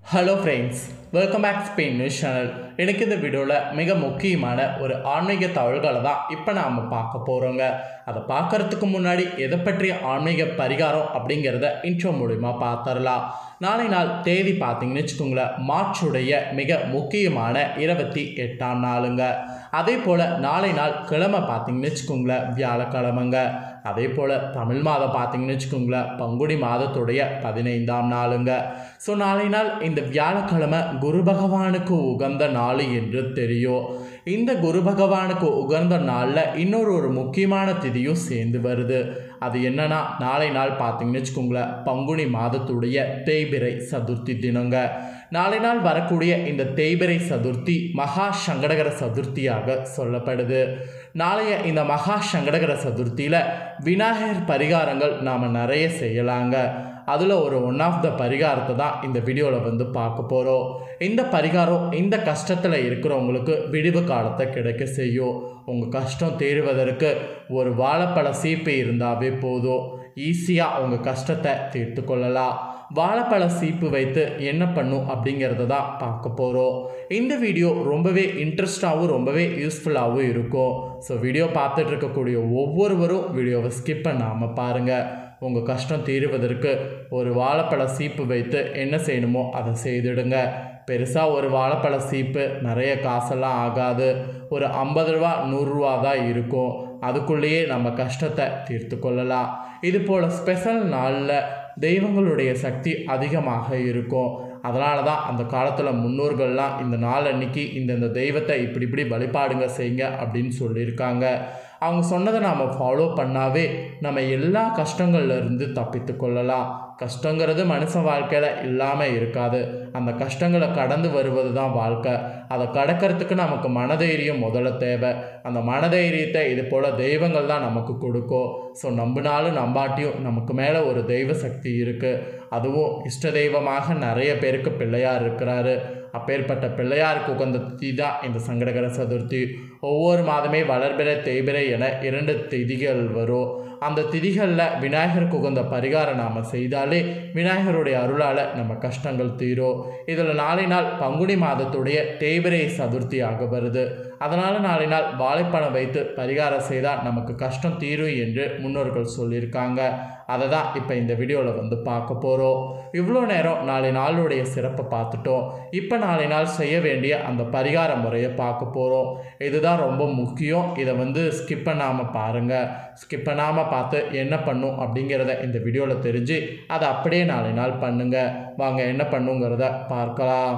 hello friends welcome back Spain news channel எனக்கு இந்த வீடியோவில் மிக முக்கியமான ஒரு ஆன்மீக தகவல்களை தான் இப்போ நாம் பார்க்க போகிறோங்க அதை பார்க்கறதுக்கு முன்னாடி எதை பற்றிய ஆன்மீக பரிகாரம் அப்படிங்கிறத இன்ட்ரோ மூலிமா பார்த்துடலாம் நாளை நாள் தேதி பார்த்தீங்கன்னு வச்சுக்கோங்களேன் மார்ச்சுடைய மிக முக்கியமான இருபத்தி எட்டாம் நாளுங்க அதே போல் நாளை நாள் கிழமை பார்த்தீங்கன்னு வச்சுக்கோங்களேன் வியாழக்கிழமைங்க அதே போல் தமிழ் மாதம் பார்த்தீங்கன்னு வச்சுக்கோங்களேன் பங்குனி மாதத்துடைய பதினைந்தாம் நாளுங்க ஸோ நாளை நாள் இந்த வியாழக்கிழமை குரு பகவானுக்கு உகந்த நாள் என்று தெரியும் இந்த குரு பகவானுக்கு உகந்த நாளில் இன்னொரு ஒரு முக்கியமான திதியும் சேர்ந்து வருது அது என்னன்னா நாளை நாள் பார்த்தீங்கன்னு வச்சுக்கோங்களேன் பங்குனி மாதத்துடைய தேய்பிரை சதுர்த்தி தினங்க நாளை நாள் வரக்கூடிய இந்த தேய்பிரை சதுர்த்தி மகா சங்கடகர சதுர்த்தியாக சொல்லப்படுது நாளைய இந்த மகா சங்கடகர சதுர்த்தியில் விநாயகர் பரிகாரங்கள் நாம் நிறைய செய்யலாங்க அதில் ஒரு ஒன் ஆஃப் த பரிகாரத்தை தான் இந்த வீடியோவில் வந்து பார்க்க போகிறோம் இந்த பரிகாரம் இந்த கஷ்டத்தில் இருக்கிறவங்களுக்கு விடிவு காலத்தை கிடைக்க செய்யும் உங்கள் கஷ்டம் தீருவதற்கு ஒரு வாழைப்பழ சீப்பு இருந்தாவே போதும் ஈஸியாக உங்கள் கஷ்டத்தை தீர்த்து கொள்ளலாம் வாழைப்பழ சீப்பு வைத்து என்ன பண்ணும் அப்படிங்கிறத தான் பார்க்க போகிறோம் இந்த வீடியோ ரொம்பவே இன்ட்ரெஸ்டாகவும் ரொம்பவே யூஸ்ஃபுல்லாகவும் இருக்கும் ஸோ வீடியோ பார்த்துட்டு இருக்கக்கூடிய ஒவ்வொருவரும் வீடியோவை ஸ்கிப் பண்ணாமல் பாருங்கள் உங்கள் கஷ்டம் தீருவதற்கு ஒரு வாழைப்பழ சீப்பு வைத்து என்ன செய்யணுமோ அதை செய்துடுங்க பெருசாக ஒரு வாழைப்பழ சீப்பு நிறைய காசெல்லாம் ஆகாது ஒரு ஐம்பது ரூபா நூறுரூவா தான் இருக்கும் அதுக்குள்ளேயே நம்ம கஷ்டத்தை தீர்த்து கொள்ளலாம் இது போல் ஸ்பெஷல் நாளில் தெய்வங்களுடைய சக்தி அதிகமாக இருக்கும் அதனால தான் அந்த காலத்தில் முன்னோர்கள்லாம் இந்த நாள் அன்னைக்கு இந்தந்த தெய்வத்தை இப்படி இப்படி வழிபாடுங்க செய்யுங்க அப்படின்னு சொல்லியிருக்காங்க அவங்க சொன்னதை நாம் ஃபாலோ பண்ணாவே நம்ம எல்லா கஷ்டங்கள்லேருந்து தப்பித்து கொள்ளலாம் கஷ்டங்கிறது மனுஷ வாழ்க்கையில் இல்லாமல் இருக்காது அந்த கஷ்டங்களை கடந்து வருவது தான் வாழ்க்கை அதை கடக்கிறதுக்கு நமக்கு மனதைரியம் முதல்ல தேவை அந்த மனதைரியத்தை இது போல் தெய்வங்கள் தான் நமக்கு கொடுக்கும் ஸோ நம்பினாலும் நம்பாட்டியும் நமக்கு மேலே ஒரு தெய்வ சக்தி இருக்குது அதுவும் இஷ்ட தெய்வமாக நிறைய பேருக்கு பிள்ளையார் இருக்கிறாரு அப்பேற்பட்ட பிள்ளையாருக்கு உகந்த திதி தான் இந்த சங்கடகர சதுர்த்தி ஒவ்வொரு மாதமே வளர்பிறை தேய்பிறை என இரண்டு திதிகள் வரும் அந்த திதிகளில் விநாயகருக்கு உகந்த பரிகாரம் நாம் செய்தாலே விநாயகருடைய அருளால் நம்ம கஷ்டங்கள் தீரும் இதில் நாளை நாள் பங்குனி மாதத்துடைய தேய்பிரை சதுர்த்தியாக வருது அதனால் நாளை நாள் வாழைப்பழம் வைத்து பரிகாரம் செய்தால் நமக்கு கஷ்டம் தீரும் என்று முன்னோர்கள் சொல்லியிருக்காங்க அதை தான் இப்போ இந்த வீடியோவில் வந்து பார்க்க போகிறோம் இவ்வளோ நேரம் நாளை நாளுடைய சிறப்பை பார்த்துட்டோம் இப்போ நாளை நாள் செய்ய வேண்டிய அந்த பரிகார முறையை பார்க்க போகிறோம் இதுதான் ரொம்ப முக்கியம் இதை வந்து ஸ்கிப் பண்ணாமல் பாருங்கள் ஸ்கிப் பண்ணாமல் பார்த்து என்ன பண்ணும் அப்படிங்கிறத இந்த வீடியோவில் தெரிஞ்சு அதை அப்படியே நாளை நாள் பண்ணுங்கள் வாங்க என்ன பண்ணுங்கிறத பார்க்கலாம்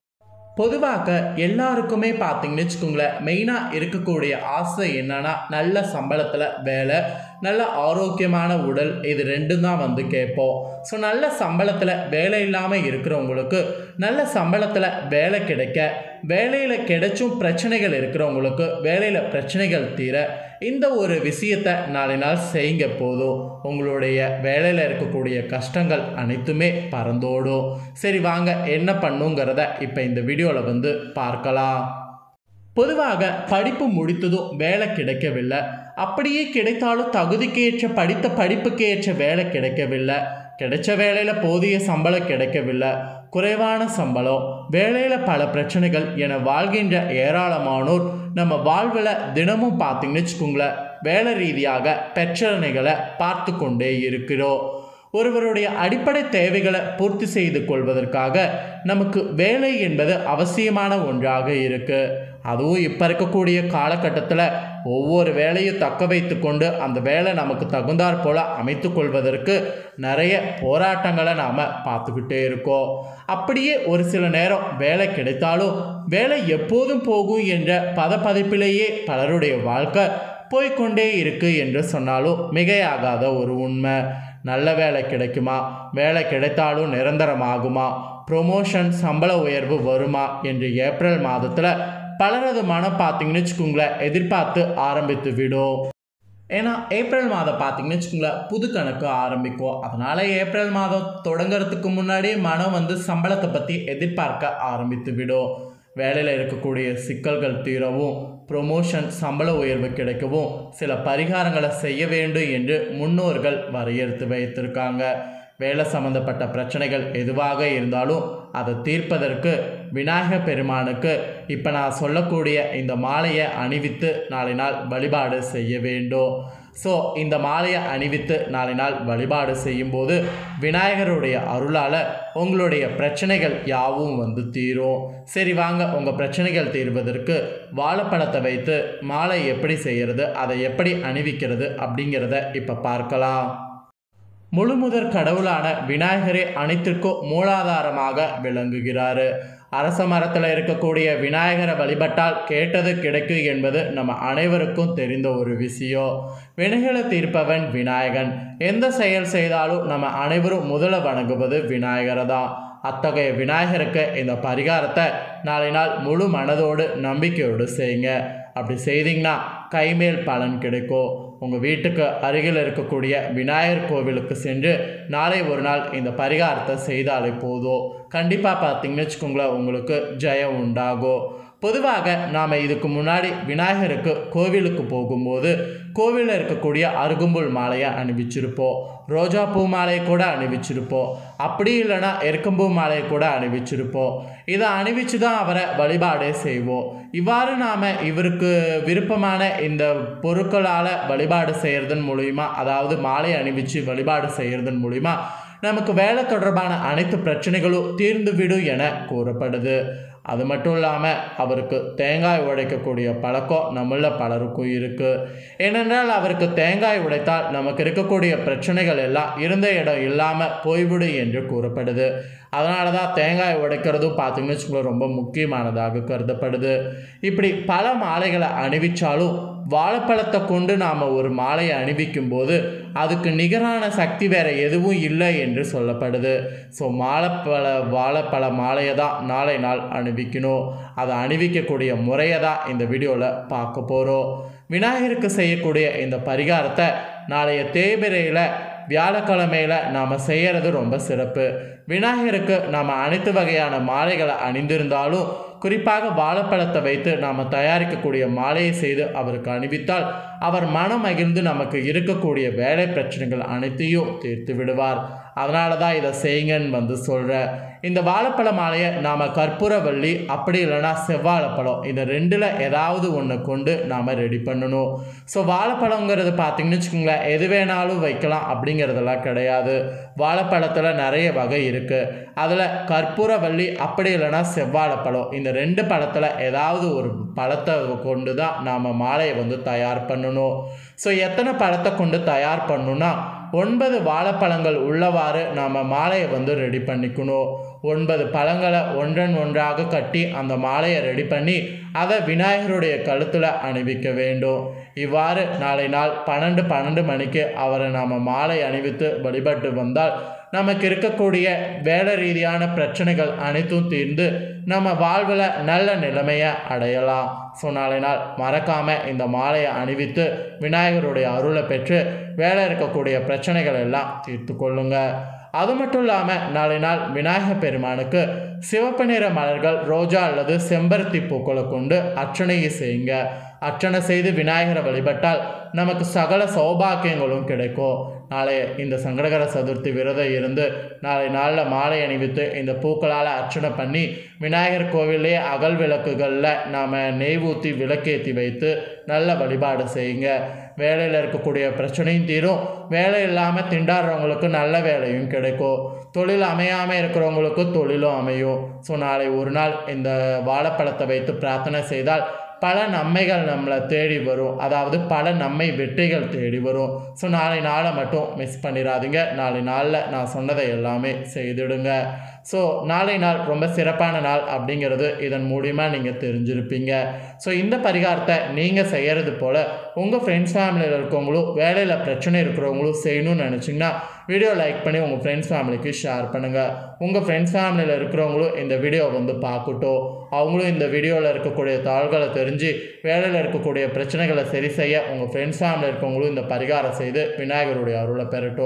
பொதுவாக எல்லாருக்குமே பார்த்தீங்கன்னு வச்சுக்கோங்களேன் மெயினாக இருக்கக்கூடிய ஆசை என்னன்னா நல்ல சம்பளத்தில் வேலை நல்ல ஆரோக்கியமான உடல் இது ரெண்டும் தான் வந்து கேட்போம் ஸோ நல்ல சம்பளத்தில் வேலை இல்லாமல் இருக்கிறவங்களுக்கு நல்ல சம்பளத்தில் வேலை கிடைக்க வேலையில் கிடைச்சும் பிரச்சனைகள் இருக்கிறவங்களுக்கு வேலையில் பிரச்சனைகள் தீர இந்த ஒரு விஷயத்தை நாளை நாள் செய்யுங்க போதும் உங்களுடைய வேலையில் இருக்கக்கூடிய கஷ்டங்கள் அனைத்துமே பறந்தோடும் சரி வாங்க என்ன பண்ணுங்கிறத இப்போ இந்த வீடியோவில் வந்து பார்க்கலாம் பொதுவாக படிப்பு முடித்ததும் வேலை கிடைக்கவில்லை அப்படியே கிடைத்தாலும் தகுதிக்கேற்ற படித்த படிப்புக்கு ஏற்ற வேலை கிடைக்கவில்லை கிடைச்ச வேலையில் போதிய சம்பளம் கிடைக்கவில்லை குறைவான சம்பளம் வேலையில் பல பிரச்சனைகள் என வாழ்கின்ற ஏராளமானோர் நம்ம வாழ்வில் தினமும் பார்த்தீங்கன்னு வச்சுக்கோங்களேன் வேலை ரீதியாக பிரச்சனைகளை பார்த்து கொண்டே இருக்கிறோம் ஒருவருடைய அடிப்படை தேவைகளை பூர்த்தி செய்து கொள்வதற்காக நமக்கு வேலை என்பது அவசியமான ஒன்றாக இருக்குது அதுவும் இப்போ இருக்கக்கூடிய காலகட்டத்தில் ஒவ்வொரு வேலையும் தக்க வைத்து கொண்டு அந்த வேலை நமக்கு தகுந்தாற் போல் அமைத்து கொள்வதற்கு நிறைய போராட்டங்களை நாம் பார்த்துக்கிட்டே இருக்கோம் அப்படியே ஒரு சில நேரம் வேலை கிடைத்தாலும் வேலை எப்போதும் போகும் என்ற பதப்பதைப்பிலேயே பலருடைய வாழ்க்கை போய்கொண்டே இருக்கு என்று சொன்னாலும் மிகையாகாத ஒரு உண்மை நல்ல வேலை கிடைக்குமா வேலை கிடைத்தாலும் நிரந்தரமாகுமா ப்ரொமோஷன் சம்பள உயர்வு வருமா என்று ஏப்ரல் மாதத்தில் பலரது மனம் பார்த்தீங்கன்னு வச்சுக்கோங்களேன் எதிர்பார்த்து ஆரம்பித்து விடும் ஏன்னா ஏப்ரல் மாதம் பார்த்தீங்கன்னு வச்சுக்கோங்களேன் புது கணக்கு ஆரம்பிக்கும் அதனால் ஏப்ரல் மாதம் தொடங்குறதுக்கு முன்னாடியே மனம் வந்து சம்பளத்தை பற்றி எதிர்பார்க்க ஆரம்பித்து விடும் வேலையில் இருக்கக்கூடிய சிக்கல்கள் தீரவும் ப்ரொமோஷன் சம்பள உயர்வு கிடைக்கவும் சில பரிகாரங்களை செய்ய வேண்டும் என்று முன்னோர்கள் வரையறுத்து வைத்திருக்காங்க வேலை சம்பந்தப்பட்ட பிரச்சனைகள் எதுவாக இருந்தாலும் அதை தீர்ப்பதற்கு விநாயகர் பெருமானுக்கு இப்போ நான் சொல்லக்கூடிய இந்த மாலையை அணிவித்து நாளை நாள் வழிபாடு செய்ய வேண்டும் ஸோ இந்த மாலையை அணிவித்து நாளை நாள் வழிபாடு செய்யும்போது விநாயகருடைய அருளால் உங்களுடைய பிரச்சனைகள் யாவும் வந்து தீரும் சரி வாங்க உங்கள் பிரச்சனைகள் தீர்வதற்கு வாழைப்பழத்தை வைத்து மாலை எப்படி செய்கிறது அதை எப்படி அணிவிக்கிறது அப்படிங்கிறத இப்போ பார்க்கலாம் முழுமுதற் கடவுளான விநாயகரே அனைத்திற்கும் மூலாதாரமாக விளங்குகிறாரு அரச மரத்தில் இருக்கக்கூடிய விநாயகரை வழிபட்டால் கேட்டது கிடைக்கும் என்பது நம்ம அனைவருக்கும் தெரிந்த ஒரு விஷயம் வினைகளை தீர்ப்பவன் விநாயகன் எந்த செயல் செய்தாலும் நம்ம அனைவரும் முதல்ல வணங்குவது விநாயகரை தான் அத்தகைய விநாயகருக்கு இந்த பரிகாரத்தை நாளை நாள் முழு மனதோடு நம்பிக்கையோடு செய்யுங்க அப்படி செய்தீங்கன்னா கைமேல் பலன் கிடைக்கும் உங்கள் வீட்டுக்கு அருகில் இருக்கக்கூடிய விநாயகர் கோவிலுக்கு சென்று நாளை ஒரு நாள் இந்த பரிகாரத்தை செய்தாலே போதும் கண்டிப்பாக பார்த்தீங்கன்னு வச்சுக்கோங்களேன் உங்களுக்கு ஜெயம் உண்டாகும் பொதுவாக நாம் இதுக்கு முன்னாடி விநாயகருக்கு கோவிலுக்கு போகும்போது கோவிலில் இருக்கக்கூடிய அருகும்புல் மாலையை அணிவிச்சிருப்போம் ரோஜா பூ மாலையை கூட அணிவிச்சிருப்போம் அப்படி இல்லைன்னா எருக்கம்பூ மாலையை கூட அணிவிச்சிருப்போம் இதை அணிவிச்சு தான் அவரை வழிபாடே செய்வோம் இவ்வாறு நாம் இவருக்கு விருப்பமான இந்த பொருட்களால் வழிபாடு செய்கிறதன் மூலிமா அதாவது மாலை அணிவிச்சு வழிபாடு செய்கிறதன் மூலிமா நமக்கு வேலை தொடர்பான அனைத்து பிரச்சனைகளும் தீர்ந்துவிடும் என கூறப்படுது அது மட்டும் இல்லாமல் அவருக்கு தேங்காய் உடைக்கக்கூடிய பழக்கம் நம்மள பலருக்கும் இருக்குது ஏனென்றால் அவருக்கு தேங்காய் உடைத்தால் நமக்கு இருக்கக்கூடிய பிரச்சனைகள் எல்லாம் இருந்த இடம் இல்லாமல் போய்விடும் என்று கூறப்படுது அதனால தான் தேங்காய் உடைக்கிறதும் பார்த்தீங்கன்னு வச்சுக்கோங்களேன் ரொம்ப முக்கியமானதாக கருதப்படுது இப்படி பல மாலைகளை அணிவிச்சாலும் வாழைப்பழத்தை கொண்டு நாம் ஒரு மாலையை அணிவிக்கும் போது அதுக்கு நிகரான சக்தி வேற எதுவும் இல்லை என்று சொல்லப்படுது ஸோ மாலைப்பழ வாழைப்பழ மாலையை தான் நாளை நாள் அணிவிக்கணும் அதை அணிவிக்கக்கூடிய முறையை தான் இந்த வீடியோவில் பார்க்க போகிறோம் விநாயகருக்கு செய்யக்கூடிய இந்த பரிகாரத்தை நாளைய தேய்பிரையில் வியாழக்கிழமையில் நாம் செய்கிறது ரொம்ப சிறப்பு விநாயகருக்கு நாம் அனைத்து வகையான மாலைகளை அணிந்திருந்தாலும் குறிப்பாக வாழைப்பழத்தை வைத்து நாம் தயாரிக்கக்கூடிய மாலையை செய்து அவருக்கு அணிவித்தால் அவர் மனம் மகிழ்ந்து நமக்கு இருக்கக்கூடிய வேலை பிரச்சனைகள் அனைத்தையும் தீர்த்து விடுவார் அதனால தான் இதை செய்யுங்கன்னு வந்து சொல்கிறேன் இந்த வாழைப்பழ மாலையை நாம் கற்பூரவள்ளி அப்படி இல்லைன்னா செவ்வாழைப்பழம் இந்த ரெண்டில் ஏதாவது ஒன்று கொண்டு நாம் ரெடி பண்ணணும் ஸோ வாழைப்பழங்கிறது பார்த்தீங்கன்னு வச்சுக்கோங்களேன் எது வேணாலும் வைக்கலாம் அப்படிங்கிறதெல்லாம் கிடையாது வாழைப்பழத்தில் நிறைய வகை இருக்குது அதில் கற்பூரவள்ளி அப்படி இல்லைன்னா செவ்வாழைப்பழம் இந்த ரெண்டு பழத்தில் ஏதாவது ஒரு பழத்தை கொண்டு தான் நாம் மாலையை வந்து தயார் பண்ணணும் ஸோ எத்தனை பழத்தை கொண்டு தயார் பண்ணணும்னா ஒன்பது வாழைப்பழங்கள் உள்ளவாறு நாம் மாலையை வந்து ரெடி பண்ணிக்கணும் ஒன்பது பழங்களை ஒன்றன் ஒன்றாக கட்டி அந்த மாலையை ரெடி பண்ணி அதை விநாயகருடைய கழுத்தில் அணிவிக்க வேண்டும் இவ்வாறு நாளை நாள் பன்னெண்டு பன்னெண்டு மணிக்கு அவரை நாம் மாலை அணிவித்து வழிபட்டு வந்தால் நமக்கு இருக்கக்கூடிய வேலை ரீதியான பிரச்சனைகள் அனைத்தும் தீர்ந்து நம்ம வாழ்வில் நல்ல நிலைமையை அடையலாம் ஸோ நாளை நாள் மறக்காமல் இந்த மாலையை அணிவித்து விநாயகருடைய அருளை பெற்று வேலை இருக்கக்கூடிய பிரச்சனைகள் எல்லாம் தீர்த்து கொள்ளுங்க அது மட்டும் இல்லாமல் நாளை நாள் விநாயகர் பெருமானுக்கு சிவப்பு நிற மலர்கள் ரோஜா அல்லது செம்பருத்தி பூக்களை கொண்டு அர்ச்சனையை செய்யுங்க அர்ச்சனை செய்து விநாயகரை வழிபட்டால் நமக்கு சகல சௌபாக்கியங்களும் கிடைக்கும் நாளை இந்த சங்கடகர சதுர்த்தி விரதம் இருந்து நாளை நாளில் மாலை அணிவித்து இந்த பூக்களால் அர்ச்சனை பண்ணி விநாயகர் கோவிலே அகல் விளக்குகளில் நாம் நெய் ஊற்றி விளக்கேற்றி வைத்து நல்ல வழிபாடு செய்யுங்க வேலையில் இருக்கக்கூடிய பிரச்சனையும் தீரும் வேலை இல்லாமல் திண்டாடுறவங்களுக்கு நல்ல வேலையும் கிடைக்கும் தொழில் அமையாமல் இருக்கிறவங்களுக்கு தொழிலும் அமையும் ஸோ நாளை ஒரு நாள் இந்த வாழைப்பழத்தை வைத்து பிரார்த்தனை செய்தால் பல நன்மைகள் நம்மளை தேடி வரும் அதாவது பல நன்மை வெற்றிகள் தேடி வரும் ஸோ நாளை நாளை மட்டும் மிஸ் பண்ணிடாதீங்க நாளை நாளில் நான் சொன்னதை எல்லாமே செய்துடுங்க ஸோ நாளை நாள் ரொம்ப சிறப்பான நாள் அப்படிங்கிறது இதன் மூலிமா நீங்கள் தெரிஞ்சிருப்பீங்க ஸோ இந்த பரிகாரத்தை நீங்கள் செய்கிறது போல் உங்கள் ஃப்ரெண்ட்ஸ் ஃபேமிலியில் இருக்கவங்களும் வேலையில் பிரச்சனை இருக்கிறவங்களும் செய்யணும்னு நினச்சிங்கன்னா வீடியோ லைக் பண்ணி உங்கள் ஃப்ரெண்ட்ஸ் ஃபேமிலிக்கு ஷேர் பண்ணுங்கள் உங்கள் ஃப்ரெண்ட்ஸ் ஃபேமிலியில் இருக்கிறவங்களும் இந்த வீடியோ வந்து பார்க்கட்டும் அவங்களும் இந்த வீடியோவில் இருக்கக்கூடிய தாள்களை தெரிஞ்சு வேலையில் இருக்கக்கூடிய பிரச்சனைகளை சரி செய்ய உங்கள் ஃப்ரெண்ட்ஸ் ஃபேமிலியில் இருக்கவங்களும் இந்த பரிகாரம் செய்து விநாயகருடைய அருளை பெறட்டும்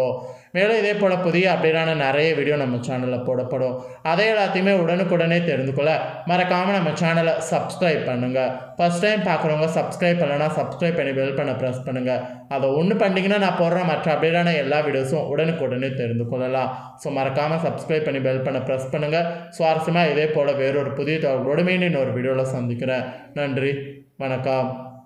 மேலும் இதே போல் புதிய அப்டேட்டான நிறைய வீடியோ நம்ம சேனலில் போடப்படும் அதை எல்லாத்தையுமே உடனுக்குடனே தெரிந்து கொள்ள மறக்காமல் நம்ம சேனலை சப்ஸ்கிரைப் பண்ணுங்கள் ஃபஸ்ட் டைம் பார்க்குறவங்க சப்ஸ்கிரைப் பண்ணலன்னா சப்ஸ்கிரைப் பண்ணி பெல் பண்ண ப்ரெஸ் பண்ணுங்கள் அதை ஒன்று பண்ணிங்கன்னா நான் போடுற மற்ற அப்டேட்டான எல்லா வீடியோஸும் உடனுக்குடனே தெரிந்து கொள்ளலாம் ஸோ மறக்காமல் சப்ஸ்கிரைப் பண்ணி பெல் பண்ண ப்ரெஸ் பண்ணுங்கள் சுவாரஸ்யமாக இதே போல் வேறொரு புதிய தகவலோடு மீண்டும் இன்னொரு வீடியோவில் சந்திக்கிறேன் நன்றி வணக்கம்